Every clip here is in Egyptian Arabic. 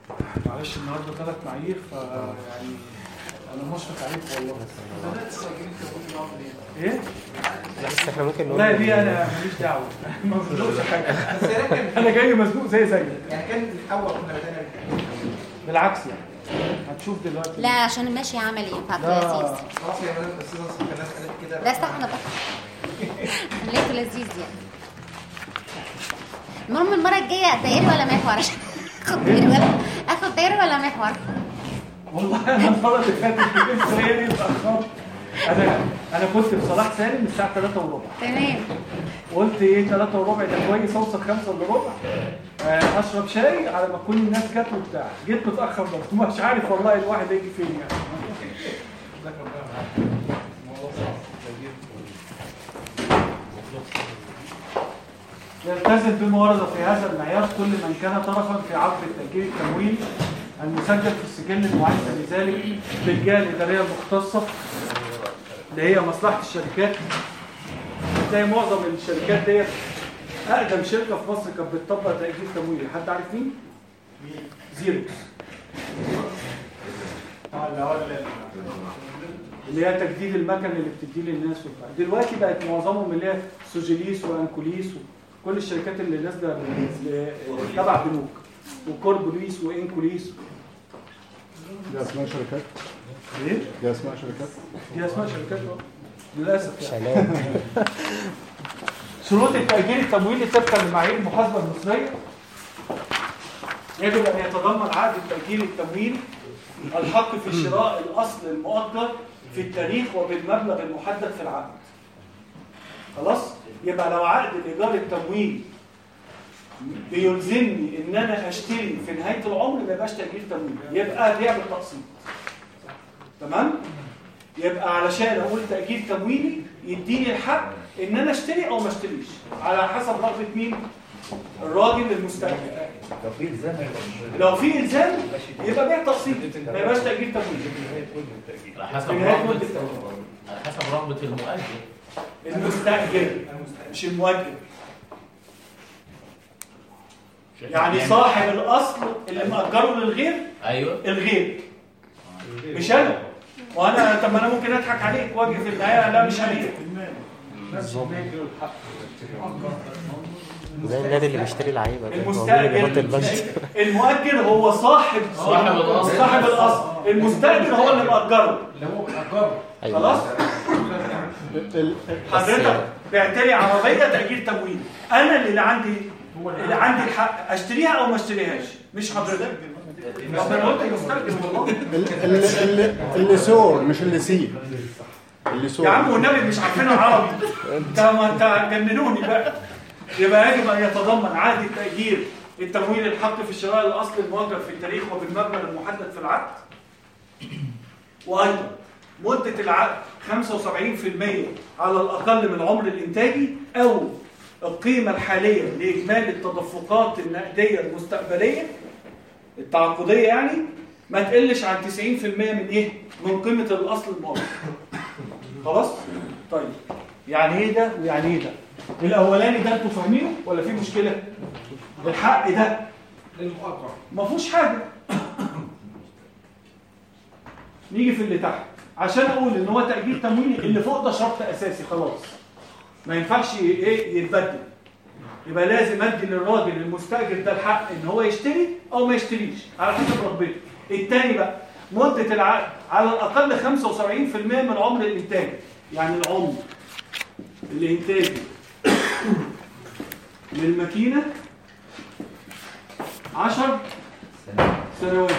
معلش النهارده ثلاث معايير ف يعني انا مشفق عليك والله ايه؟ بس احنا ممكن لا دي انا ماليش دعوه ما بقولش حاجه انا جاي مزنوق زي زيك يعني كان الاول كنا بدانا بالعكس يعني هتشوف دلوقتي لا عشان ماشي عملي ينفع في لا. لذيذ خلاص يا مدام بس اذا الناس قالت كده لا استحنا بقى خليته لذيذ يعني المهم المرة الجاية دايري ولا محور عشان اخد دايري ولا اخد دايري ولا محور والله انا المره اللي فاتت جبت سيري اتاخرت انا انا كنت في صلاح سالم الساعه 3 وربع تمام قلت ايه 3 وربع ده كويس اوصل 5 الا ربع آه، اشرب شاي على ما تكون الناس جت وبتاع جيت متاخر برضه مش عارف والله الواحد هيجي فين يعني يلتزم بما ورد في هذا المعيار كل من كان طرفا في عقد التأجير التمويلي المسجل في السجل المعد لذلك بالجهة الإدارية المختصة اللي هي مصلحة الشركات زي معظم الشركات ديت أقدم شركة في مصر كانت بتطبق تأجير تمويلي حد عارف مين؟ زيروكس اللي هي تجديد المكن اللي بتديه للناس وبتاع دلوقتي بقت معظمهم اللي هي سوجيليس وانكوليس وكل الشركات اللي نازله ل- تبع بنوك وكوربوليس وانكوليس دي اسماء شركات ايه؟ دي اسماء شركات دي اسماء شركات آه. للاسف يعني سلام شروط التأجير التمويلي طبقا لمعايير المحاسبة المصرية يجب أن يتضمن عقد التأجير التمويلي الحق في شراء الأصل المؤجر في التاريخ وبالمبلغ المحدد في العقد خلاص يبقى لو عقد الإيجار التمويلي بيلزمني إن أنا أشتري في نهاية العمر ما يبقاش تأجير تمويلي يبقى بيع بالتقسيط تمام؟ يبقى علشان اقول تأجير تمويلي يديني الحق ان انا اشتري او ما اشتريش على حسب رغبة مين الراجل المستأجر لو في الزام لو في الزام يبقى بيع تقسيط ما يبقاش تأجير تمويلي على حسب في نهاية رغبة مدة التمويل. على حسب رغبة المؤجر المستأجر مش المؤجر يعني صاحب الاصل اللي مأجره للغير ايوه الغير مش انا وانا طب ما انا ممكن اضحك عليك واجي في النهايه لا مش عليك زي النادي اللي بيشتري لعيبه كده، هو مين اللي بيحط المستأجر البند المؤجر هو صاحب صاحب الأصل. صاحب الاصل المستأجر هو اللي مأجره اللي هو بنأجره خلاص ال- حضرتك بعت لي عربيه تأجير تمويل انا اللي عندي اللي عندي الحق اشتريها او ما اشتريهاش مش حضرتك طب انا قلت المستأجر والله ال- ال- ال- اللي سور مش اللي سي اللي سور يا عم والنبي مش عارفين العربي انت ما انت جننوني بقى يبقى يجب ان يتضمن عقد التأجير التمويل الحق في شراء الاصل المؤجر في التاريخ وبالمبلغ المحدد في العقد وايضا مدة العقد 75% على الأقل من العمر الإنتاجي أو القيمة الحالية لإجمالي التدفقات النقدية المستقبلية التعاقدية يعني ما تقلش عن 90% من إيه؟ من قيمة الأصل المؤجر خلاص؟ طيب يعني إيه ده ويعني إيه ده؟ الأولاني ده أنتوا فاهمينه ولا في مشكلة؟ الحق ده للمؤجر ما فيهوش حاجة نيجي في اللي تحت عشان اقول ان هو تأجير تمويلي اللي فوق ده شرط اساسي خلاص ما ينفعش ايه يتبدل يبقى لازم ادي للراجل المستاجر ده الحق ان هو يشتري او ما يشتريش على حسب رغبته التاني بقى مدة العقد على الاقل 75% من عمر الانتاج يعني العمر الانتاجي للماكينة 10 سنوات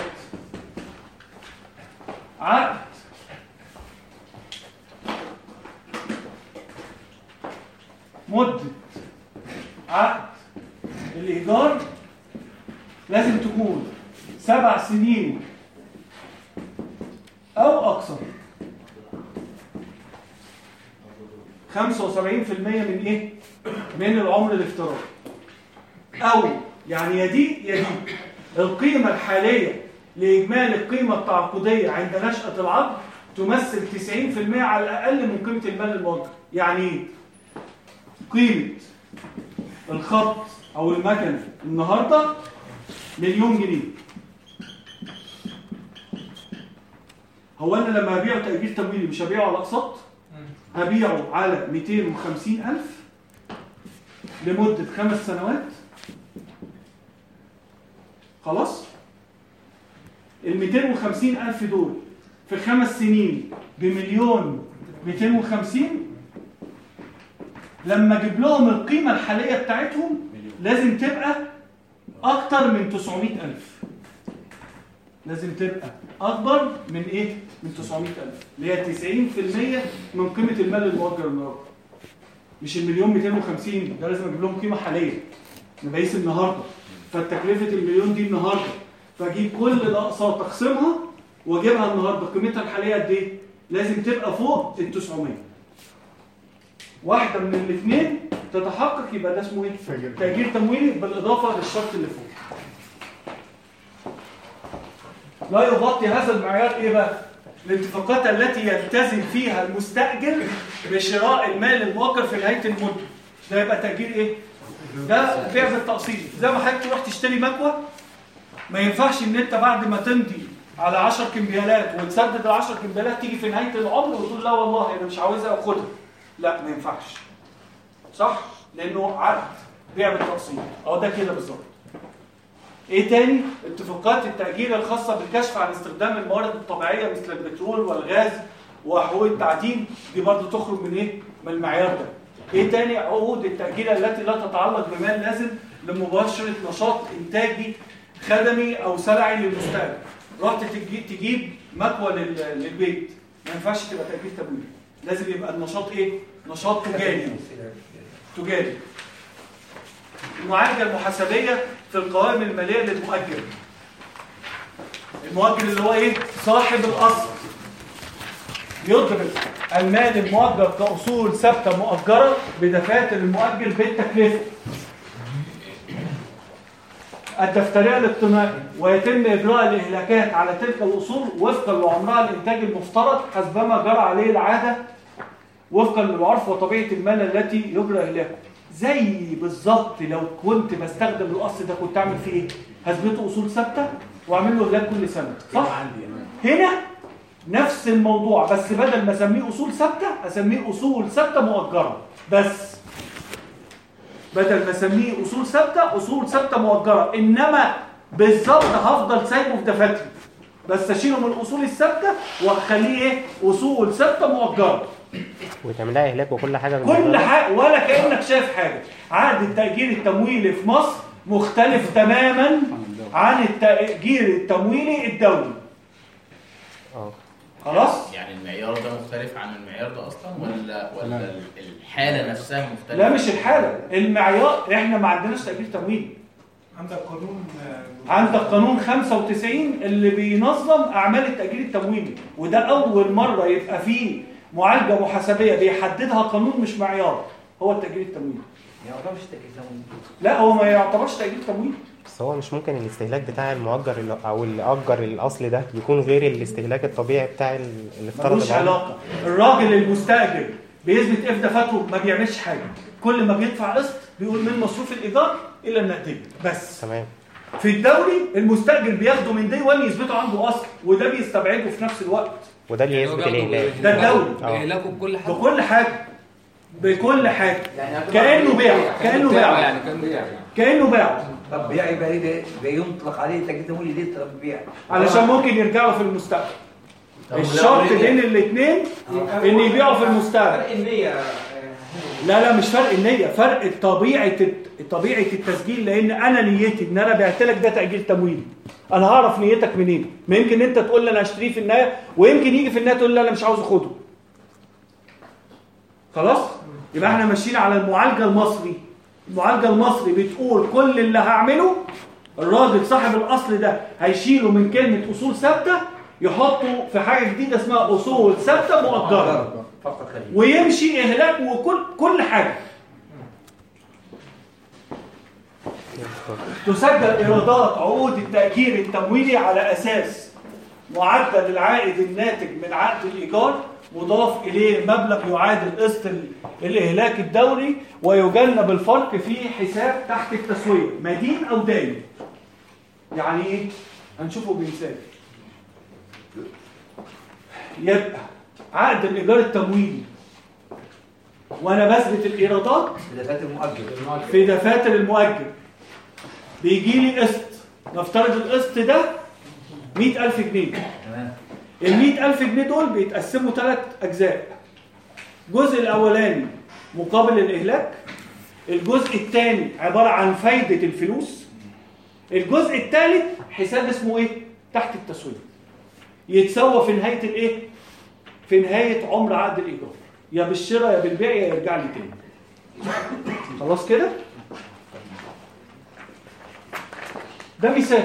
عقد مدة عقد الإيجار لازم تكون سبع سنين أو أكثر 75% من إيه؟ من العمر الافتراضي أو يعني يا دي يا دي القيمة الحالية لإجمالي القيمة التعاقدية عند نشأة العقد تمثل 90% على الأقل من قيمة المال المؤجر يعني إيه؟ قيمة الخط أو المكنة النهاردة مليون جنيه هو انا لما هبيعه تاجير تمويلي مش هبيعه على اقساط هبيعه على 250000 لمده خمس سنوات خلاص ال 250000 دول في خمس سنين بمليون 250 لما اجيب لهم القيمه الحاليه بتاعتهم لازم تبقى اكتر من 900000 لازم تبقى اكبر من ايه من 900000 اللي هي 90% من قيمه المال المؤجر النهارده مش المليون 250 ده لازم اجيب لهم قيمه حاليه مقاييس النهارده فتكلفه المليون دي النهارده فاجيب كل الاقساط اقسمها واجيبها النهارده قيمتها الحاليه قد ايه لازم تبقى فوق ال 900 واحده من الاثنين تتحقق يبقى ده اسمه ايه تأجير. تاجير تمويلي بالاضافه للشرط اللي فوق لا يغطي هذا المعيار ايه بقى الاتفاقات التي يلتزم فيها المستاجر بشراء المال المؤجر في نهايه المده ده يبقى تاجير ايه ده بيع بالتقسيط زي ما حضرتك تروح تشتري مكوه ما ينفعش ان انت بعد ما تمضي على 10 كمبيالات وتسدد ال 10 كمبيالات تيجي في نهايه العمر وتقول لا والله انا مش عاوزها واخدها لا ما ينفعش صح لانه عقد بيع بالتقسيط اهو ده كده بالظبط ايه تاني اتفاقات التأجير الخاصة بالكشف عن استخدام الموارد الطبيعية مثل البترول والغاز وحقوق التعدين دي برضه تخرج من ايه من المعيار ده ايه تاني عقود التأجير التي لا تتعلق بمال لازم لمباشرة نشاط انتاجي خدمي او سلعي للمستأجر رحت تجي- تجيب مكوى لل- للبيت ما ينفعش تبقى تأجير تمويل لازم يبقى النشاط ايه نشاط تجاري تجاري المعالجة المحاسبية في القوائم المالية للمؤجر المؤجر اللي هو ايه صاحب الاصل يدرك المال المؤجر كأصول ثابتة مؤجرة بدفاتر المؤجر بالتكلفة الدفترية الائتماني ويتم إجراء الإهلاكات على تلك الأصول وفقا لعمرها الإنتاج المفترض حسبما جرى عليه العادة وفقا للعرف وطبيعة المال التي يجرى إهلاكه زي بالظبط لو كنت بستخدم الأصل ده كنت أعمل فيه إيه؟ هثبته أصول ثابتة وأعمل له إهلاك كل سنة صح؟ هنا نفس الموضوع بس بدل ما أسميه أصول ثابتة أسميه أصول ثابتة مؤجرة بس بدل ما اسميه اصول ثابته اصول ثابته مؤجره انما بالظبط هفضل سايبه في دفاتري بس اشيله من الاصول الثابته واخليه ايه اصول ثابته مؤجره وتعملها اهلاك وكل حاجه كل بالموضوع ده. حاجه ولا كانك شايف حاجه عقد التاجير التمويلي في مصر مختلف تماما عن التاجير التمويلي الدولي اه خلاص يعني المعيار ده مختلف عن المعيار ده اصلا ولا ولا الحاله نفسها مختلفه لا مش الحاله المعيار احنا ما عندناش تاجير تمويلي عندك قانون آه، عندك قانون 95 اللي بينظم اعمال التاجير التمويلي وده اول مره يبقى فيه معالجه محاسبيه بيحددها قانون مش معيار هو التاجير التمويلي يعني هو مش تكليف لا هو ما يعتبرش تاجير تمويلي بس هو مش ممكن الاستهلاك بتاع المؤجر اللي او اللي اجر الاصل ده يكون غير الاستهلاك الطبيعي بتاع ال- اللي افترض ملوش العمر؟ علاقه الراجل المستاجر بيثبت ايه في دفاتره ما بيعملش حاجه كل ما بيدفع قسط بيقول من مصروف الايجار الى النقديه بس تمام في الدوري المستاجر بياخده من دي 1 يثبته عنده اصل وده بيستبعده في نفس الوقت وده اللي يثبت الاهلاك ده الدوري اه. بيهلكوا بكل حاجه بكل حاجه بكل حاجه يعني كانه بيع كانه بتاعه بيع يعني كان بيع كانه بيع طب بيع يبقى ليه بينطلق عليه تجديد تمويلي ليه طب بيع علشان ممكن يرجعوا في المستقبل طب ولو الشرط رجع- بين الاثنين ان يبيعوا في المستقبل فرق النية آه، لا لا مش فرق النيه فرق طبيعه طبيعه التسجيل لان انا نيتي ان انا بعت لك ده تاجير تمويلي انا هعرف نيتك منين ما يمكن انت تقول لي انا هشتريه في النهايه ويمكن يجي في النهايه تقول لي انا مش عاوز اخده خلاص يبقى احنا ماشيين على المعالجه المصري المعالجه المصري بتقول كل اللي هعمله الراجل صاحب الاصل ده هيشيله من كلمه اصول ثابته يحطه في حاجه جديده اسمها اصول ثابته مؤجره فقط خليل ويمشي اهلاك وكل كل حاجه تسجل ايرادات عقود التاجير التمويلي على اساس معدل العائد الناتج من عقد الايجار مضاف اليه مبلغ يعادل قسط ال- الاهلاك الدوري ويجنب الفرق في حساب تحت التسويه مدين او داين يعني ايه هنشوفه بمثال يبقى عقد الايجار التمويلي وانا بثبت الايرادات إذا فات المؤجر في دفاتر المؤجر بيجي لي قسط نفترض القسط ده 100000 جنيه تمام ال 100000 جنيه دول بيتقسموا ثلاث أجزاء الجزء الأولاني مقابل الإهلاك الجزء الثاني عبارة عن فايدة الفلوس الجزء الثالث حساب اسمه إيه؟ تحت التسويق يتسوى في نهاية الإيه؟ في نهاية عمر عقد الإيجار يا بالشراء يا بالبيع يا يرجع لي تاني خلاص كده؟ ده مثال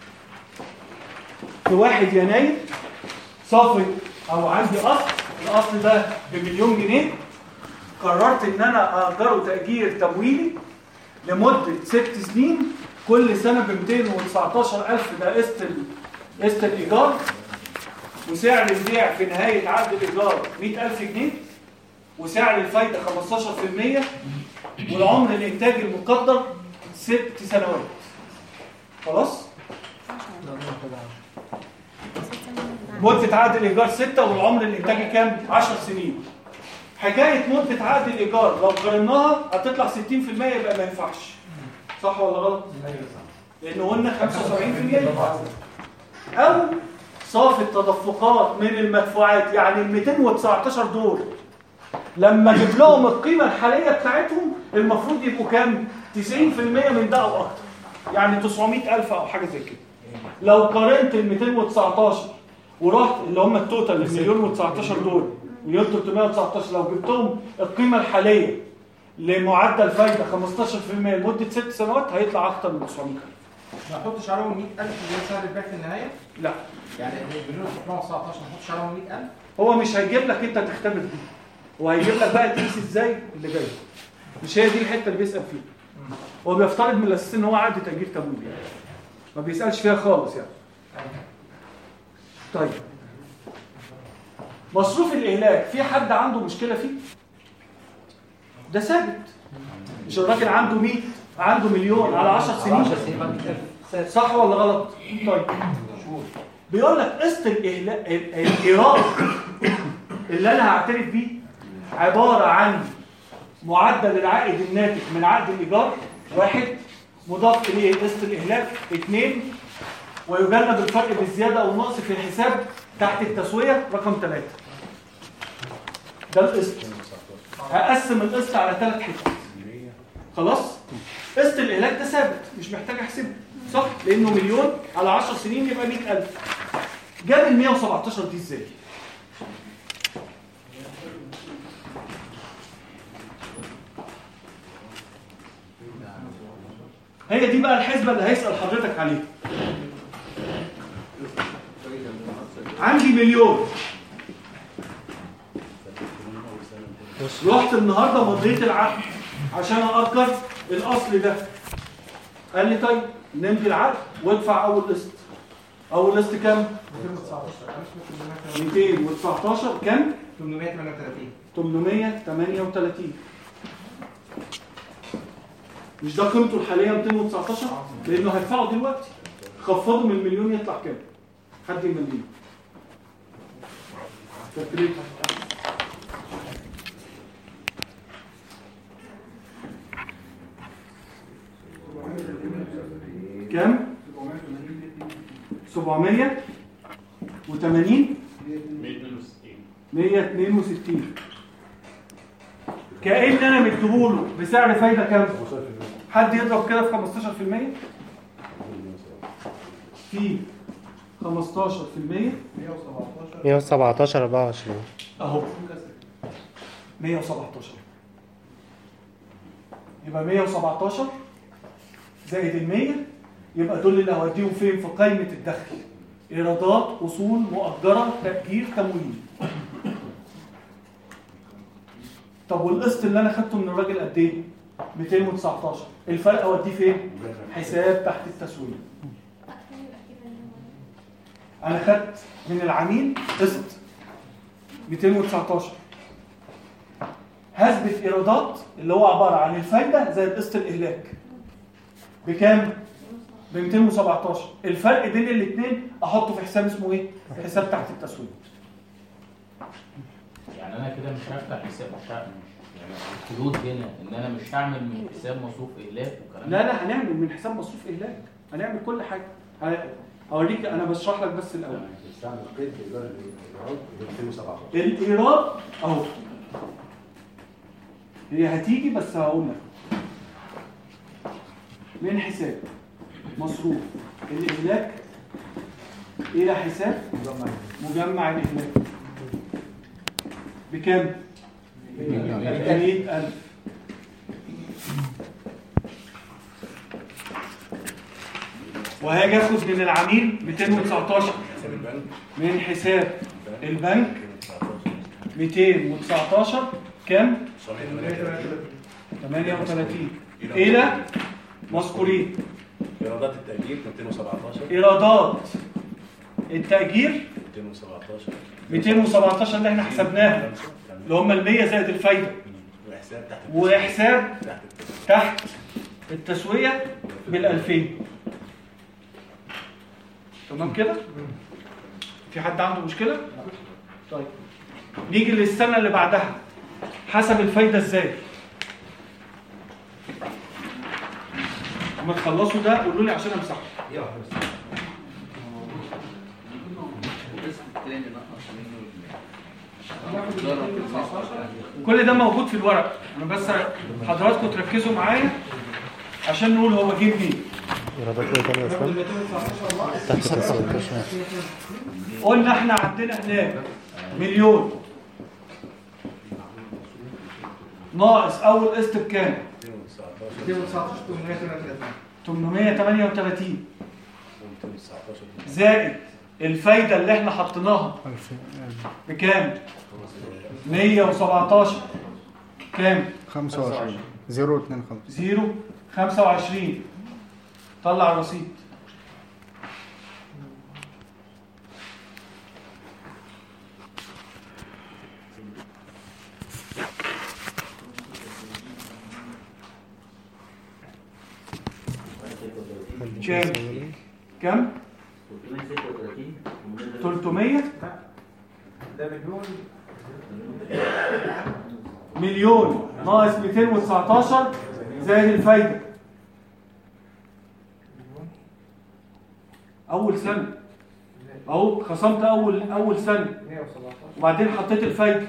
في 1 يناير صافي او عندي اصل الاصل ده بمليون جنيه قررت ان انا اجره تاجير تمويلي لمده ست سنين كل سنه ب 219000 ده قسط ال- قسط الايجار وسعر البيع في نهايه عقد الايجار 100000 جنيه وسعر الفايده 15% والعمر الانتاجي المقدر ست سنوات خلاص مدة عقد الإيجار ستة والعمر الإنتاجي كام؟ 10 سنين. حكاية مدة عقد الإيجار لو قارناها هتطلع 60% يبقى ما ينفعش. صح ولا غلط؟ لأن قلنا 75% أو صافي التدفقات من المدفوعات يعني ال 219 دول لما اجيب لهم القيمة الحالية بتاعتهم المفروض يبقوا كام؟ 90% من ده أو أكتر. يعني 900000 أو حاجة زي كده. لو قارنت ال 219 ورحت اللي هم التوتال المليون و19 دول مليون 319 لو جبتهم القيمه الحاليه لمعدل فايده 15% لمده ست سنوات هيطلع اكتر من 900 ما احطش عليهم 100000 اللي هي سعر البيع في النهايه لا يعني المليون 619 ما احطش عليهم 100000 هو مش هيجيب لك انت تختبر دي هو هيجيب لك بقى تقيس ازاي اللي جاي مش هي دي الحته اللي بيسال فيها هو بيفترض من الاساس ان هو عقد تاجير تمويل يعني ما بيسالش فيها خالص يعني طيب مصروف الاهلاك في حد عنده مشكله فيه ده ثابت مش الراجل عنده 100 عنده مليون على 10 10 سنين سنين بعد كده صح ولا غلط طيب بيقول لك قسط الاهلاك ال- الايراد اللي انا هعترف بيه عباره عن معدل العائد الناتج من عقد الايجار واحد مضاف اليه قسط الاهلاك اثنين ويجنب الفرق بالزياده او النقص في الحساب تحت التسويه رقم ثلاثة ده القسط هقسم القسط على ثلاث حتت خلاص قسط الاهلاك ده ثابت مش محتاج احسبه صح لانه مليون على 10 سنين يبقى 100000 جاب ال 117 دي ازاي هي دي بقى الحسبه اللي هيسال حضرتك عليها عندي مليون رحت النهارده مضيت العقد عشان اأجر الاصل ده قال لي طيب نمضي العقد وادفع اول قسط اول قسط كام 219 كام 838 838 مش ده قيمته الحاليه 219 لانه هيدفعه دلوقتي خفضه من المليون يطلع كام حد يمليه كالكوليتر كام 780 162 كأن انا مديهوله بسعر فايده كام حد يضرب كده في 15% في 15% 117 24 اهو 117 يبقى 117 زائد ال 100 يبقى دول اللي هوديهم فين في قائمه الدخل ايرادات اصول مؤجره تاجير تمويل طب والقسط اللي انا خدته من الراجل قد ايه 219 الفرق اوديه فين حساب تحت التسويق انا خدت من العميل قسط 219 هثبت ايرادات اللي هو عباره عن الفايده زائد قسط الاهلاك بكام ب 217 الفرق بين الاثنين احطه في حساب اسمه ايه حساب تحت التسويق يعني انا كده مش هفتح حساب مش هعمل يعني الحدود هنا ان انا مش هعمل من حساب مصروف اهلاك والكلام لا لا هنعمل من حساب مصروف اهلاك هنعمل كل حاجه ه- هوريك انا بشرح لك بس الاول بتستعمل قيد ايجار الايراد ب 217 الايراد اهو هي هتيجي بس هقول لك من حساب مصروف الاهلاك الى حساب مجمع الاهلاك بكام؟ 100000 وهاجي اخد من العميل 219 من حساب البنك 219 كام؟ 38 إلى مذكورين ايرادات التأجير 217 إيرادات التأجير 217 217 اللي احنا حسبناها اللي هم ال 100 زائد الفايدة وحساب تحت وحساب تحت التسعير. تحت التسوية بال 2000 تمام كده؟ في حد عنده مشكلة؟ طيب نيجي للسنة اللي بعدها حسب الفايدة ازاي؟ لما تخلصوا ده قولوا لي عشان امسحه القسم الثاني نقص منه كل ده موجود في الورق انا بس حضراتكم تركزوا معايا عشان نقول هو جه منين ايرادات ايه تاني يا اسلام؟ تحت التسويق قلنا احنا عندنا هناك مليون ناقص اول قسط بكام 219 838 219 زائد الفايده اللي احنا حطيناها بكام 117 كام 25 0 2 5 0 25 طلع الرصيد كام كام 300 ده مليون مليون ناقص 219 زائد الفايدة أول سنة أهو خصمت أول أول سنة 117 وبعدين حطيت الفايدة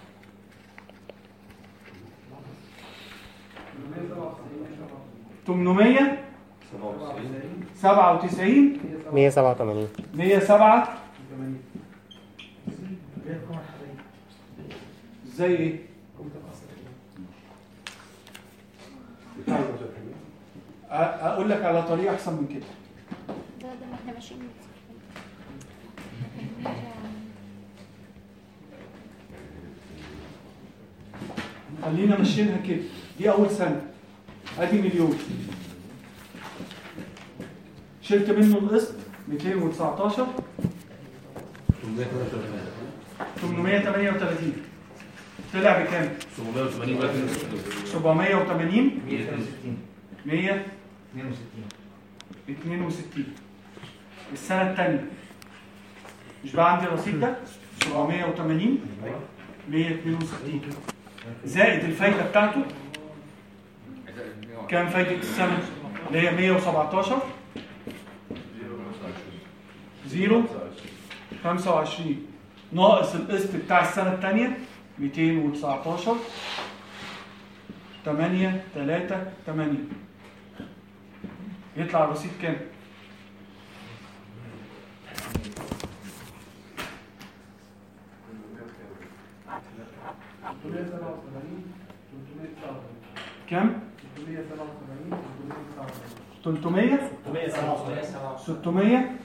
تمنمية سبعة وتسعين 187 مية سبعة ازاي ايه؟ أ- اقول لك على طريقة احسن من كده ده ده ما احنا ماشيين خلينا ماشيينها كده دي اول سنه ادي مليون شلت منه القسط 219 838 طلع بكام 780 100 62 السنه الثانيه مش بقى عندي الرصيد ده 780 162 زائد الفايده بتاعته كام فايده السنه اللي هي 117 0 25 ناقص القسط بتاع السنه الثانيه 219 8 3 8 يطلع الرصيد كام؟ كام؟ 300 600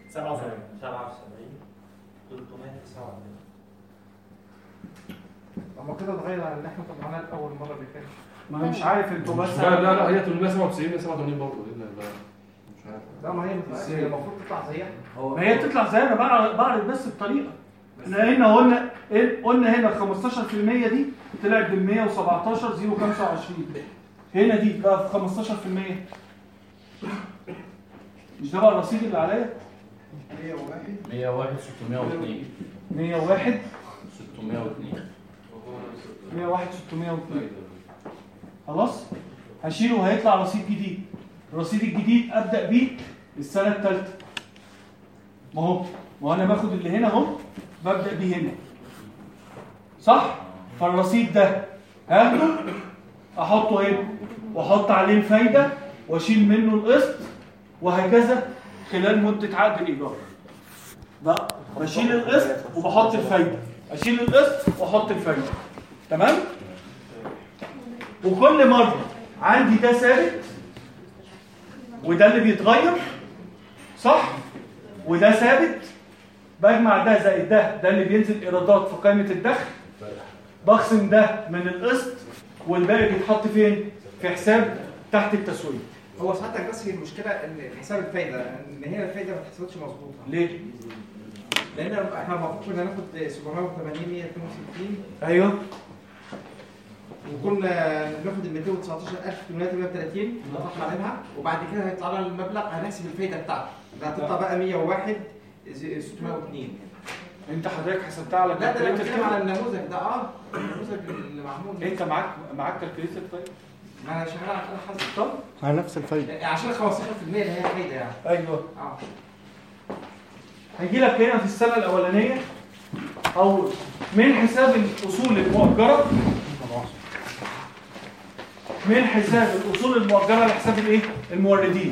اما كده اتغير عن اللي احنا طبعناه اول مره اللي فاتت ما انا مش عارف انتوا بس لا لا لا هي 897 187 برضه باذن الله مش عارف لا ما هي هي المفروض تطلع زيها ما هي تطلع زي انا بعرض بعرض بس الطريقه احنا هنا قلنا إيه؟ قلنا هنا ال 15% دي طلعت بال 117 025 هنا دي بقى في 15% مش ده بقى الرصيد اللي عليا 101 602 101 602 101 602 خلاص هشيله هيطلع رصيد جديد الرصيد الجديد ابدا بيه السنه الثالثه ما هو ما هو انا باخد اللي هنا اهو ببدا بيه هنا صح فالرصيد ده هاخده احطه هنا واحط عليه الفايده واشيل منه القسط وهكذا خلال مده عقد الايجار بقى بشيل القسط وبحط الفايده اشيل القسط واحط الفايده تمام وكل مره عندي ده ثابت وده اللي بيتغير صح وده ثابت بجمع ده زائد ده ده اللي بينزل ايرادات في قائمه الدخل بخصم ده من القسط والباقي بيتحط فين في حساب تحت التسويه هو ساعتك بس هي المشكله ان حساب الفايده ان هي الفايده ما اتحسبتش مظبوطه ليه لان احنا المفروض كنا ناخد 780 162 ايوه وكنا ناخد ال 219830 نطلع منها وبعد كده هيطلع لنا المبلغ هنحسب الفايده بتاعته ده هتطلع بقى 101 602 انت حضرتك حسبتها على لا ده انا الكالكوليتر بتكلم كده؟ على النموذج ده اه النموذج اللي معمول انت معاك معاك كالكوليتر طيب ما انا شغال على حسب طب على نفس الفايده عشان 15% اللي هي فايده يعني ايوه اه هيجي لك هنا في السنه الاولانيه او من حساب الاصول المؤجره من حساب الاصول المؤجره لحساب الايه الموردين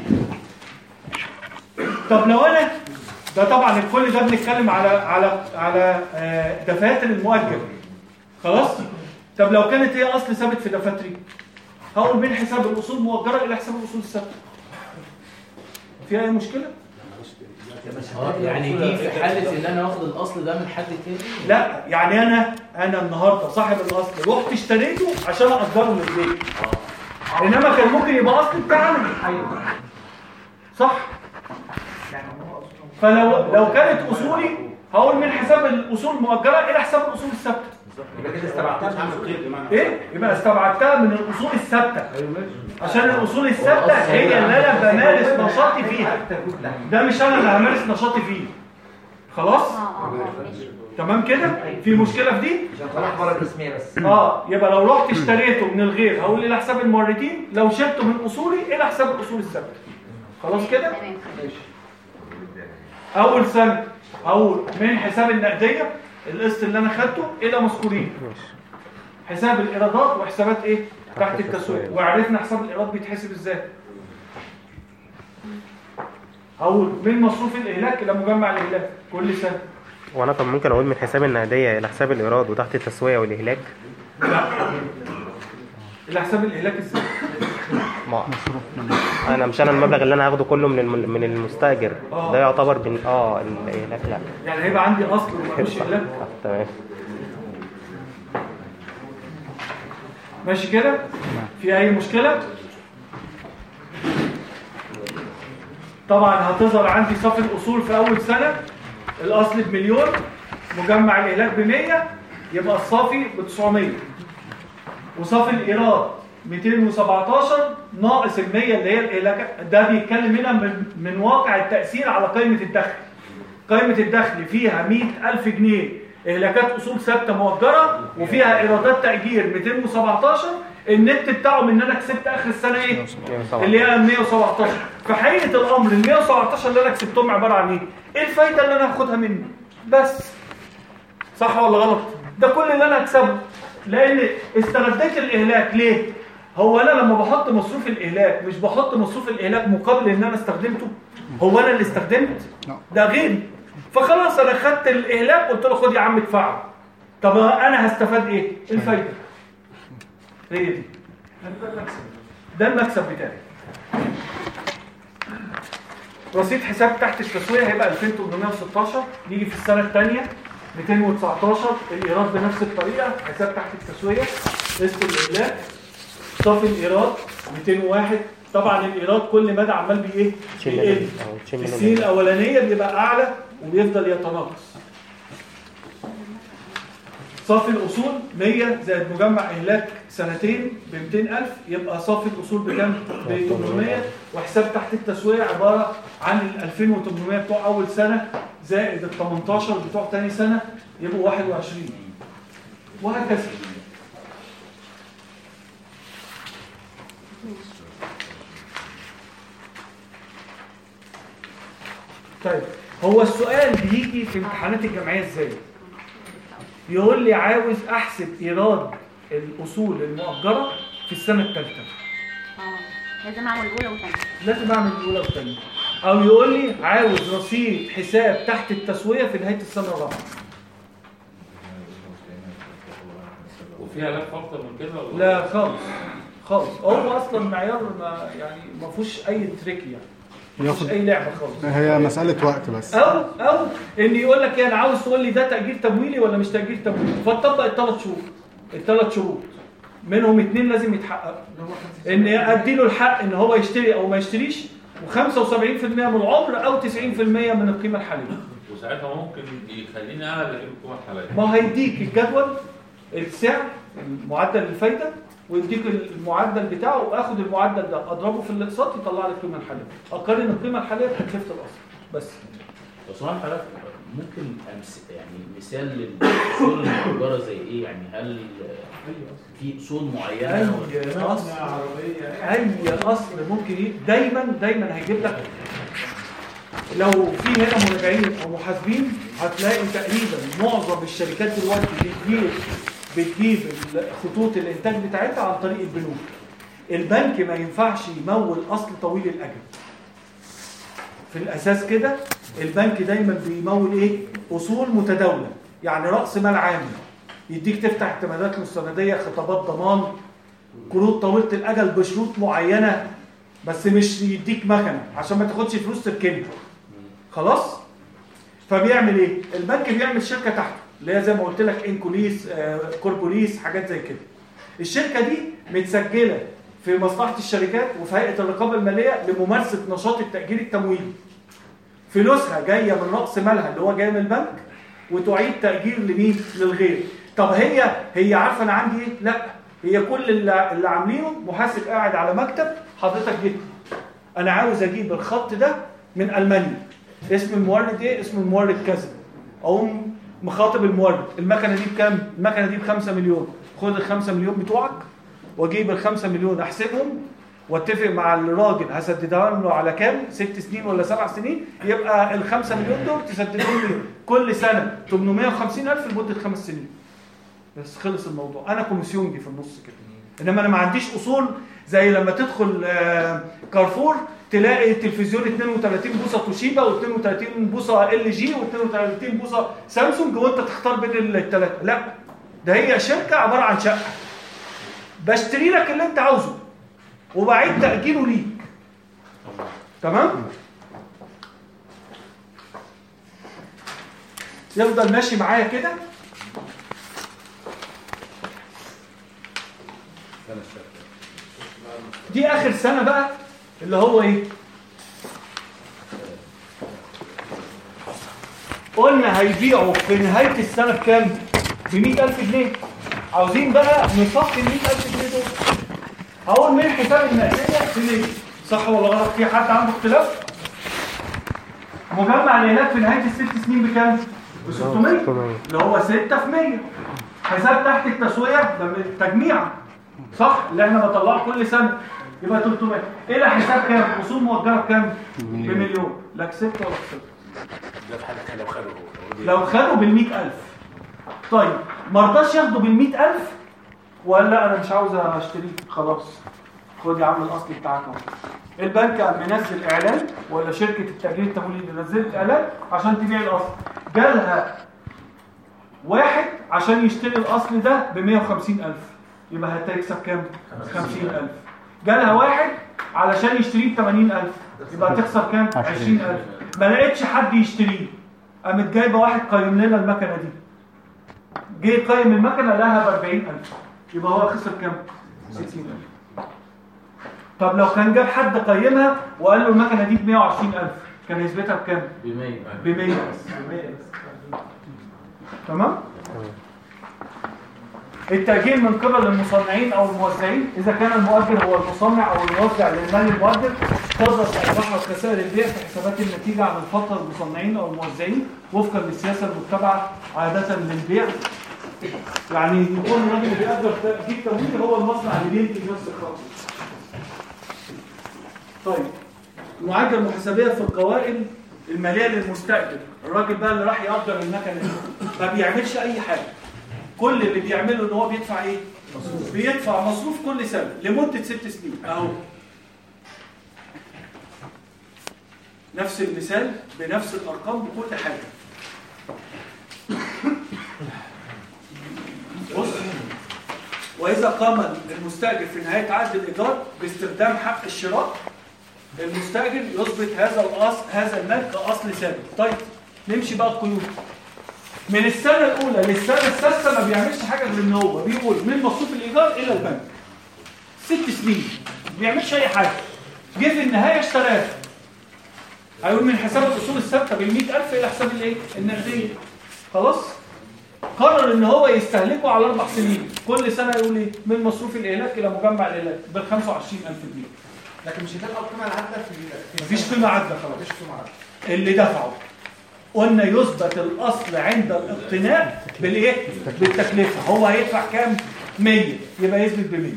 طب لو انا ده طبعا الكل ده بنتكلم على على على آه، دفاتر المؤجر خلاص طب لو كانت هي اصل ثابت في دفاتري هقول من حساب الاصول المؤجره الى حساب الاصول الثابته في اي مشكله اه يعني دي في حاله ان انا واخد الاصل ده من حد تاني لا يعني انا انا النهارده صاحب الاصل رحت اشتريته عشان اقدره من البيت انما كان ممكن يبقى اصل بتاعنا ايوه صح يعني هو أصلاً فلو لو كانت اصولي هقول من حساب الاصول المؤجره الى حساب الاصول الثابته يبقى كده استبعدتها مش عامل قيد بمعنى ايه يبقى استبعدتها من الاصول الثابته عشان الاصول الثابته هي اللي انا بمارس نشاطي فيها ده مش انا اللي همارس نشاطي فيه خلاص اه اه اه ماشي تمام كده في مشكله في دي عشان طلعت بره التسميه بس اه يبقى لو رحت اشتريته من الغير هقول الى حساب الموردين لو شلته من اصولي الى حساب الاصول الثابته خلاص كده تمام اول سنه هقول من حساب النقديه القسط اللي انا خدته الى مذكورين حساب الايرادات وحسابات ايه تحت التسويق وعرفنا حساب الايراد بيتحسب ازاي هقول من مصروف الاهلاك الى مجمع الاهلاك كل سنه وانا طب ممكن اقول من حساب النقديه الى حساب الايراد وتحت التسويه والاهلاك لا الى حساب الاهلاك ازاي ما انا مش انا المبلغ اللي انا هاخده كله من الم- من المستاجر آه. ده يعتبر بن... اه الاهلاك لا يعني هيبقى عندي اصل ومالوش اهلاك آه، تمام ماشي كده في اي مشكله طبعا هتظهر عندي صافي الاصول في اول سنه الاصل بمليون مجمع الاهلاك ب 100 يبقى الصافي ب 900 وصافي الايراد 217 ناقص ال 100 اللي هي الاهلاك ده بيتكلم هنا من من واقع التاثير على قائمه الدخل قائمة الدخل فيها 100000 جنيه إهلاكات أصول ثابتة مؤجرة وفيها إيرادات تأجير 217 النت بتاعهم إن أنا كسبت آخر السنة إيه؟ اللي هي 117 في حقيقة الأمر ال 117 اللي أنا كسبتهم عبارة عن إيه؟ إيه الفايدة اللي أنا هاخدها منه؟ بس صح ولا غلط؟ ده كل اللي أنا هكسبه لأن استغديت الإهلاك ليه؟ هو أنا لما بحط مصروف الإهلاك مش بحط مصروف الإهلاك مقابل إن أنا استخدمته؟ هو أنا اللي استخدمت؟ ده غيري فخلاص انا خدت الاهلاك قلت له خد يا عم ادفعه طب انا هستفاد ايه الفايده هي دي ده المكسب بتاعي رصيد حساب تحت التسويه هيبقى 2816 نيجي في السنه الثانيه 219 الايراد بنفس الطريقه حساب تحت التسويه قسط الاهلاك صافي الايراد 201 طبعا الايراد كل مدى عمال بايه تشيل بيقل منه- أو تشيل منه السنين الاولانيه بيبقى اعلى وبيفضل يتناقص صافي الاصول 100 زائد مجمع اهلاك سنتين ب 200000 يبقى صافي الاصول بكام؟ ب 800 وحساب تحت التسويه عباره عن ال 2800 بتوع اول سنه زائد ال 18 بتوع ثاني سنه يبقوا 21 وهكذا طيب هو السؤال بيجي في امتحانات الجامعيه ازاي يقول لي عاوز احسب ايراد الاصول المؤجره في السنه الثالثه اه لازم اعمل اولى وثانيه لازم اعمل الاولى والثانيه او يقول لي عاوز رصيد حساب تحت التسويه في نهايه السنه الرابعه وفي علاج اكتر من كده ولا لا خالص خالص هو اصلا معيار ما يعني ما فيهوش اي تريك يعني ما فيهوش ياخد اي لعبه خالص هي مسألة وقت بس او او ان يقول لك ايه انا عاوز تقول لي ده تاجير تمويلي ولا مش تاجير تمويلي فتطبق الثلاث شروط الثلاث شروط منهم اثنين لازم يتحققوا ان ادي له الحق ان هو يشتري او ما يشتريش و75% من العمر او 90% من القيمه الحاليه وساعتها ممكن يخليني انا اللي اجيب القيمه الحاليه ما هو هيديك الجدول السعر معدل الفايده ويديك المعدل بتاعه واخد المعدل ده اضربه في الاقساط يطلع لي القيمه الحاليه اقارن القيمه الحاليه بتكلفه الاصل بس بس هو حضرتك ممكن أمس يعني مثال للاصول المؤجره زي ايه يعني هل في اصول معينه اي اصل اي اصل ممكن ي... دايما دايما هيجيب لك لو في هنا مراجعين او محاسبين هتلاقي تقريبا معظم الشركات دلوقتي بتجيب بتجيب خطوط الانتاج بتاعتها عن طريق البنوك البنك ما ينفعش يمول اصل طويل الاجل في الاساس كده البنك دايما بيمول ايه اصول متداوله يعني راس مال عام يديك تفتح اعتمادات مستنديه خطابات ضمان قروض طويله الاجل بشروط معينه بس مش يديك مكنه عشان ما تاخدش فلوس تركنها خلاص فبيعمل ايه البنك بيعمل شركه تحته اللي هي زي ما قلت لك انكوليس آه، كوربوليس حاجات زي كده الشركه دي متسجله في مصلحه الشركات وفي هيئه الرقابه الماليه لممارسه نشاط التاجير التمويلي فلوسها جايه من راس مالها اللي هو جاي من البنك وتعيد تاجير لمين للغير طب هي هي عارفه انا عندي ايه لا هي كل اللي, اللي عاملينه محاسب قاعد على مكتب حضرتك جيت انا عاوز اجيب الخط ده من المانيا اسم المورد ايه اسم المورد كذا اقوم مخاطب المورد المكنه دي بكام المكنه دي ب 5 مليون خد ال 5 مليون بتوعك واجيب ال 5 مليون احسبهم واتفق مع الراجل هسددها له على كام ست سنين ولا سبع سنين يبقى ال 5 مليون دول تسددهم لي كل سنه 850 الف لمده خمس سنين بس خلص الموضوع انا كوميسيونجي في النص كده انما انا ما عنديش اصول زي لما تدخل آه، كارفور تلاقي التلفزيون 32 بوصه توشيبا و32 بوصه ال جي و32 بوصه سامسونج وانت تختار بين الثلاثه لا ده هي شركه عباره عن شقه بشتري لك اللي انت عاوزه وبعيد تاجيله ليك تمام يفضل ماشي معايا كده دي اخر سنه بقى اللي هو ايه قلنا هيبيعوا في نهايه السنه بكام ب 100000 جنيه عاوزين بقى نصفي ال 100000 جنيه دول هقول من حساب النقديه سنين صح ولا غلط في حد عنده اختلاف مجمع العلاج في نهايه الست سنين بكام ب 600 اللي هو 6 في 100 حساب تحت التسويه ده من التجميع صح اللي احنا بنطلعه كل سنه يبقى 300 الى حساب كام اصول مؤجره بكام بمليون لا كسبت ولا خسرت ده في حالة لو خدوا لو خدوا بال 100000 طيب ما رضاش ياخدوا بال 100000 ولا انا مش عاوز اشتريك خلاص خد يا عم الاصل بتاعك اهو البنك قام منزل اعلان ولا شركه التاجير التمويلي اللي نزلت اعلان عشان تبيع الاصل جالها واحد عشان يشتري الاصل ده ب 150000 يبقى هتكسب كام 50000 جالها واحد علشان يشتريه ب 80000 يبقى هتخسر كام 20000 ما لقيتش حد يشتريه قامت جايبه واحد قيم لنا المكنه دي جه يقيم المكنه لها ب 40000 يبقى هو خسر كام 60000 طب لو كان جاب حد قيمها وقال له المكنه دي ب 120000 كان يثبتها بكام ب 100 ب 100 تمام التأجير من قبل المصنعين أو الموزعين إذا كان المؤجر هو المصنع أو الموزع للمال المؤجر تظهر الأرباح والخسائر البيع في حسابات النتيجة عن الفترة المصنعين أو الموزعين وفقا للسياسة المتبعة عادة للبيع يعني يكون الراجل اللي بيقدر تأجيل تمويل هو المصنع اللي بينتج نفس الخط طيب المعادله المحاسبيه في القوائم الماليه للمستاجر الراجل بقى اللي راح يقدر المكنه دي ما بيعملش اي حاجه كل اللي بيعمله ان هو بيدفع ايه بيدفع مصروف كل سنه لمده ست سنين اهو نفس المثال بنفس الارقام بكل حاجه بص واذا قام المستاجر في نهايه عقد الايجار باستخدام حق الشراء المستاجر يثبت هذا الاصل هذا المال كاصل ثابت طيب نمشي بقى القيود من السنه الاولى للسنه السادسه ما بيعملش حاجه غير ان هو بيقول من مصروف الايجار الى البنك ست سنين ما بيعملش اي حاجه جه في النهايه اشتراها هيقول من حساب الاصول الثابته بال 100000 الى حساب الايه النقديه خلاص قرر ان هو يستهلكه على اربع سنين كل سنه يقول ايه من مصروف الاهلاك الى مجمع الاهلاك بال 25000 جنيه لكن مش هتبقى القيمه العادله في ال- في مفيش قيمه عادله خلاص مفيش قيمه عادله اللي دفعه قلنا يثبت الاصل عند الاقتناء بالايه بالتكلفه هو هيدفع كام 100 يبقى يثبت ب 100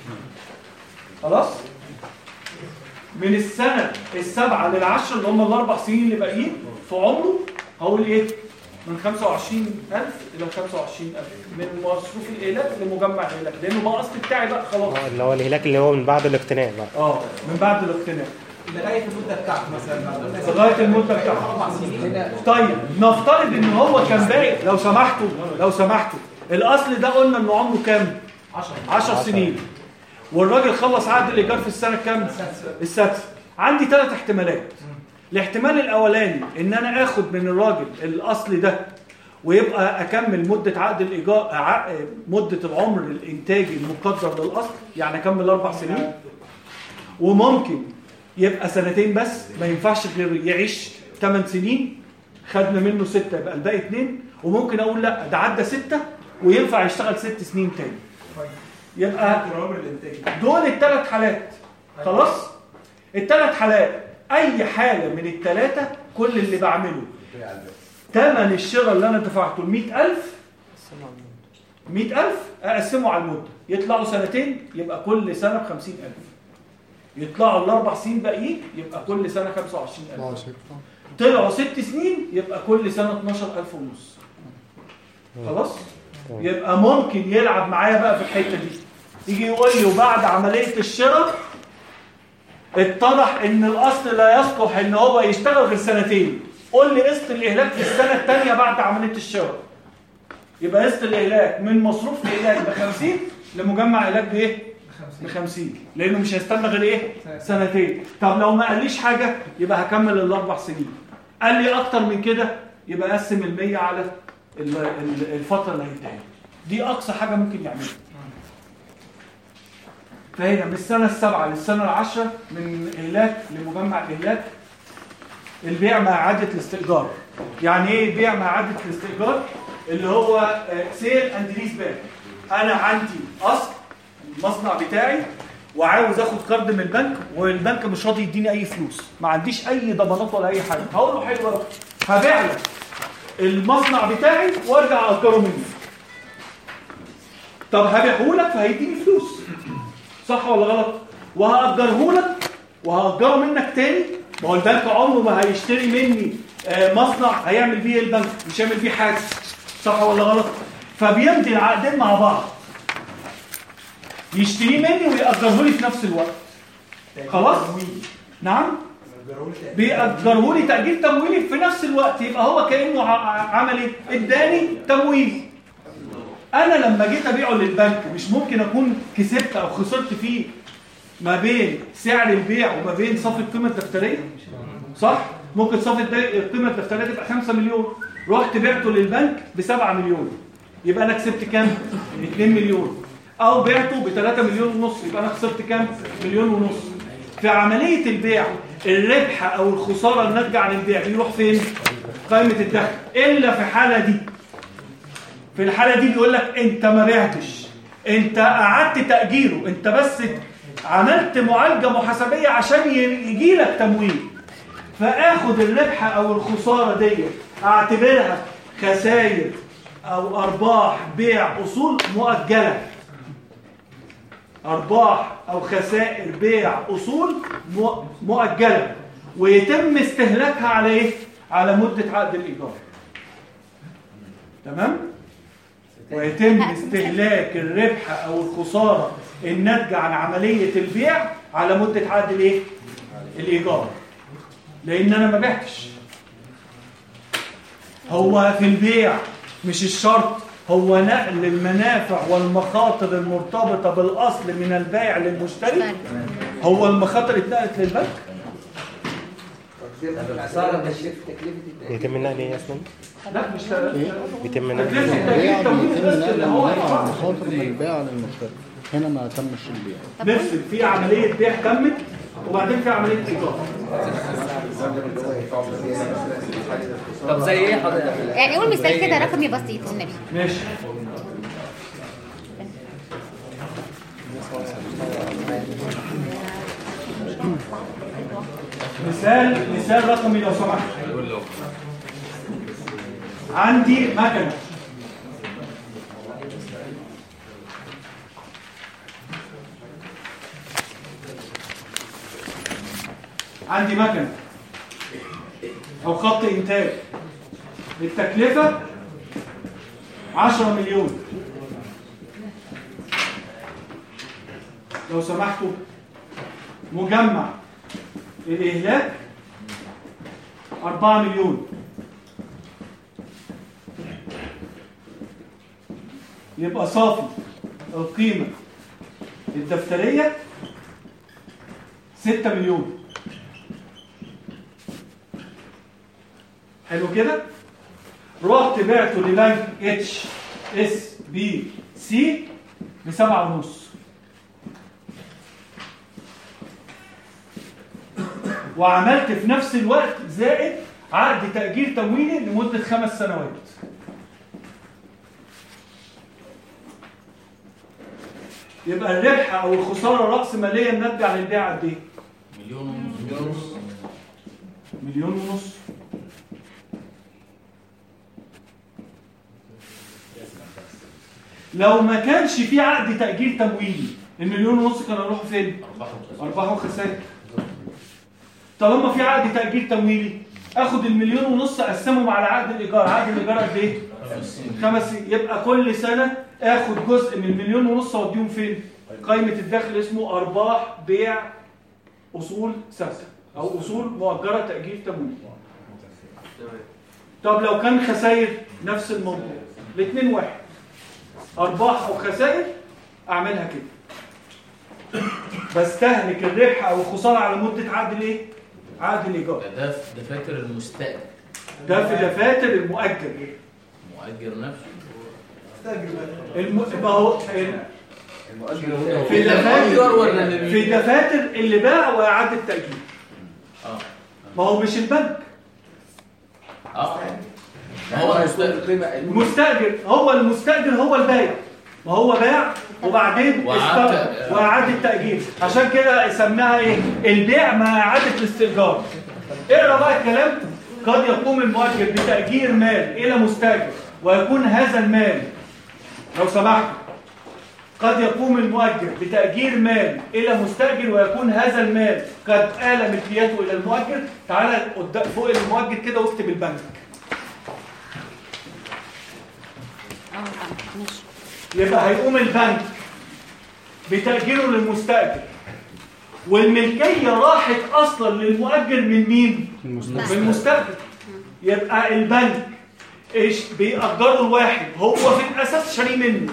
خلاص من السنه السابعه للعشره اللي هم الاربع سنين اللي باقيين في عمره هقول ايه من 25000 الى 25000 من مصروف الاهلاك لمجمع الاهلاك لانه بقى اصل بتاعي بقى خلاص اه اللي هو الهلاك اللي هو من بعد الاقتناء بقى اه من بعد الاقتناء لغايه المده بتاعته مثلا لغايه المده بتاعته اربع سنين طيب نفترض ان هو كان باقي لو سمحتوا لو سمحتوا الاصل ده قلنا انه عمره كام 10 10 سنين والراجل خلص عقد الايجار في السنه كام السادسه عندي ثلاث احتمالات الاحتمال الاولاني ان انا اخد من الراجل الاصل ده ويبقى اكمل مده عقد الايجار ع- مده العمر الانتاجي المقدر للاصل يعني اكمل اربع سنين وممكن يبقى سنتين بس ما ينفعش غير يعيش 8 سنين خدنا منه ستة يبقى الباقي اتنين وممكن اقول لا ده عدى ستة وينفع يشتغل ست سنين تاني يبقى العمر الانتاجي دول الثلاث حالات خلاص الثلاث حالات اي حالة من الثلاثة كل اللي بعمله ثمن الشراء اللي انا دفعته ال 100000 100000 اقسمه على المدة يطلعوا سنتين يبقى كل سنة ب 50000 يطلعوا الاربع سنين باقيين يبقى كل سنة 25000 طلعوا ست سنين يبقى كل سنة 12000 ونص خلاص يبقى ممكن يلعب معايا بقى في الحتة دي يجي يقول لي وبعد عملية الشراء اتضح ان الاصل لا يصلح ان هو يشتغل غير سنتين قول لي قسط الاهلاك في السنة الثانية بعد عملية الشراء يبقى قسط الاهلاك من مصروف الاهلاك ب 50 لمجمع اهلاك بايه؟ ب 50 لانه مش هيستنى غير ايه؟ سنتين طب لو ما قاليش حاجه يبقى هكمل الاربع سنين قال لي اكتر من كده يبقى قسم ال 100 على ال- ال- الفتره اللي هيديها دي اقصى حاجه ممكن يعملها فهنا من السنه السابعه للسنه العاشره من اهلاك لمجمع الاهلاك البيع مع اعاده الاستئجار يعني ايه بيع مع اعاده الاستئجار اللي هو سيل اند ليز باك انا عندي اصل المصنع بتاعي وعاوز اخد قرض من البنك والبنك مش راضي يديني اي فلوس ما عنديش اي ضمانات ولا اي حاجه هقول له حلو قوي هبيع لك المصنع بتاعي وارجع اجره منك طب هبيعه لك فهيديني فلوس صح ولا غلط وهاجره لك وهاجره منك تاني ما هو البنك عمره ما هيشتري مني آه، مصنع هيعمل بيه البنك مش هيعمل بيه حاجه صح ولا غلط فبيمضي العقدين مع بعض يشتريه مني ويأجره لي في نفس الوقت خلاص نعم بيأجره لي تأجير تمويلي في نفس الوقت يبقى هو كأنه ع- عمل ايه اداني تمويل انا لما جيت ابيعه للبنك مش ممكن اكون كسبت او خسرت فيه ما بين سعر البيع وما بين صافي القيمه الدفتريه صح ممكن صافي الد- القيمه الدفتريه تبقى 5 مليون رحت بعته للبنك ب 7 مليون يبقى انا كسبت كام 2 مليون او بعته ب 3 مليون ونص يبقى انا خسرت كام مليون ونص في عمليه البيع الربح او الخساره الناتجه عن البيع بيروح فين قائمه الدخل الا في الحاله دي في الحالة دي بيقول لك انت ما بعتش انت قعدت تأجيره انت بس عملت معالجة محاسبية عشان يجي لك تمويل فاخد الربح او الخسارة دي اعتبرها خسائر او ارباح بيع اصول مؤجله ارباح او خسائر بيع اصول مؤ- مؤجله ويتم استهلاكها على ايه على مده عقد الايجار تمام ويتم استهلاك الربح او الخساره الناتجه عن عمليه البيع على مده عقد الايه الايجار لان انا ما بعتش هو في البيع مش الشرط هو نقل المنافع والمخاطر المرتبطة بالأصل من البائع للمشتري هو المخاطر اتنقلت للبنك الخساره مش في تكلفه التأكيد. بيتم النقل ايه اصلا؟ لا مش بيتم النقل تكلفة البيع التأكيد تمويل بيتم بس نقل اللي هو المنافع هيدفع. والمخاطر من البائع للمشتري هنا ما تمش البيع نفصل في عملية بيع تمت وبعدين في عملية إيجار طب زي ايه حضرتك؟ يعني قول مثال كده رقمي بسيط النبي ماشي مثال مثال رقمي لو سمحت عندي مكنه عندي مكنه او خط انتاج التكلفه 10 مليون لو سمحتوا مجمع الإهلاك 4 مليون يبقى صافي القيمة الدفترية 6 مليون حلو كده رحت بعته لبنك اتش اس بي سي بسبعة ونص وعملت في نفس الوقت زائد عقد تأجير تمويلي لمدة خمس سنوات يبقى الربح او الخساره راس ماليه الناتجه عن البيع قد ايه؟ مليون ونص مليون ونص لو ما كانش في عقد تأجير تمويلي المليون ونص كانوا يروحوا فين؟ أرباح وخسائر طالما في عقد تأجير تمويلي اخد المليون ونص اقسمهم على عقد الايجار عقد الايجار قد ايه؟ خمس سنين يبقى كل سنه اخد جزء من المليون ونص اوديهم فين؟ قائمه الدخل اسمه ارباح بيع اصول ثابته او اصول مؤجره تاجير تمويل طب لو كان خسائر نفس الموضوع الاثنين واحد ارباح او خسائر اعملها كده بستهلك الربح او الخساره على مده عقد الايه عقد الايجار ده في دفاتر المستأجر ده في دفاتر المؤجر المؤجر نفسه الم... ما هو المؤجر في المؤجر ولا اللي دفاتر بي- في دفاتر اللي باع واعاده تاجير اه ما هو مش البنك اه ما هو المستأجر القيمه المستاجر هو المستاجر هو البايع ما هو باع وبعدين وإعادة- استر- واعاده تاجير عشان كده سماها ايه البيع مع اعاده الاستئجار اقرا بقى الكلام قد يقوم المؤجر بتاجير مال الى مستاجر ويكون هذا المال لو سمحت قد يقوم المؤجر بتأجير مال إلى مستأجر ويكون هذا المال قد آل ملكيته إلى المؤجر تعالى قدام فوق المؤجر كده واكتب البنك اه طبعا ماشي يبقى هيقوم البنك بتأجيره للمستأجر والملكية راحت أصلا للمؤجر من مين؟ من المستأجر يبقى البنك ايش بيأجره الواحد هو في الأساس شاري منه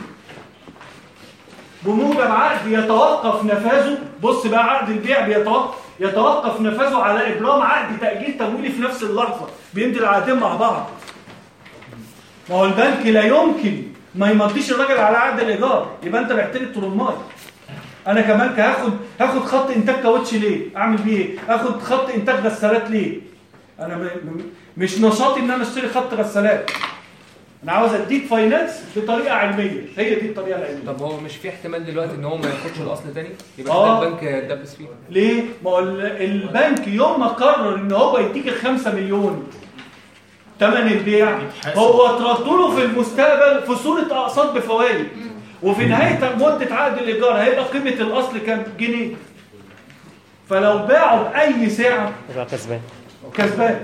بموجب عقد يتوقف نفاذه بص بقى عقد البيع بيتوقف يتوقف نفاذه على إبرام عقد تأجير تمويلي في نفس اللحظة بيمضي العقدين مع بعض ما هو البنك لا يمكن ما يمضيش الراجل على عقد الايجار يبقى انت بعت لي الترماي انا كمان هاخد هاخد خط انتاج كاوتش ليه اعمل بيه ايه اخد خط انتاج غسالات ليه انا م... م- مش نشاطي ان انا اشتري خط غسالات انا عاوز اديك فاينانس بطريقه علميه هي دي الطريقه العلميه طب هو مش في احتمال دلوقتي ان هو ما ياخدش الاصل تاني يبقى آه. كده البنك دبس فيه ليه؟ ما هو ال- البنك يوم ما قرر ان هو يديك الخمسة مليون ثمن البيع هو اترد له في المستقبل في صورة أقساط بفوائد وفي نهاية مدة عقد الإيجار هيبقى قيمة الأصل كام جنيه فلو باعوا بأي سعر يبقى كسبان كسبان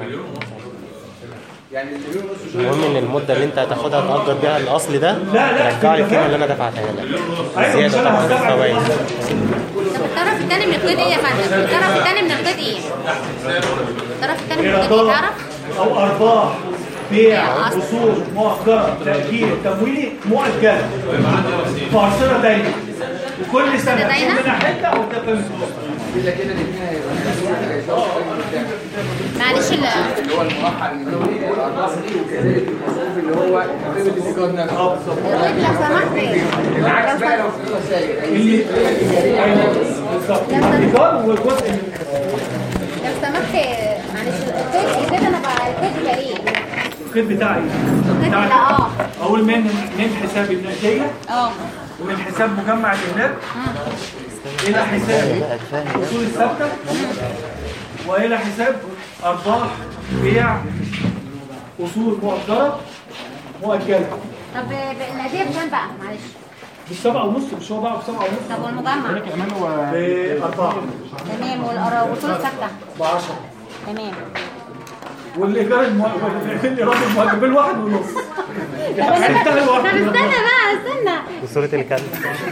يعني المليون ونص المهم ان المده اللي انت هتاخدها تاجر بيها الاصل ده لا، لا، ترجع لي في القيمه اللي انا دفعتها لك أيوة، مش زياده أنا طبعا هستبعد الفوائد الطرف الثاني من القيد ايه يا فندم؟ الطرف الثاني من القيد ايه؟ الطرف الثاني من القيد ايه إيرادات تعرف؟ أو أرباح بيع أصل. أصول مؤجرة تأجير تمويلي مؤجلة معصرة دايما وكل سنة معصرة داينة؟ منها حتة أو تقيم الا كده الاثنين هيبقى معلش ال- اللي هو المرحل الارباح دي وكذلك المصروف اللي هو قيمه الايجار نفسه القيد لو سمحت العكس لو بقى لو سمحت في وسائل اللي أيوة بالظبط الإيجار والجزء اللي لو سمحت معلش القيد كده انا بقى القيد بقى ايه؟ القيد بتاعي القيد بتاعي لا اه أقول من من حساب النقدية اه ومن حساب مجمع الإملاك إلى حساب أصول الثابتة وإلى حساب أرباح بيع أصول مؤجرة مؤجلة طب الهديه بكام بقى معلش؟ بالسبعة ونص مش هو بقى بسبعة ونص طب والمجمع بأربعة تمام والأرا- والوصول الثابته بعشرة تمام والإيجار المؤجل الإيراد المؤجل بالواحد ونص طب انا انتهى طب الواحد استنى بقى استنى وصوره الكلب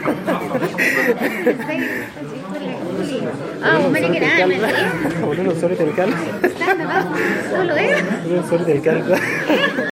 اه وما نيجي نعمل ايه؟ قولوا له صوره الكلب استنى بقى تقولوا ايه؟ قولوا له صوره الكلب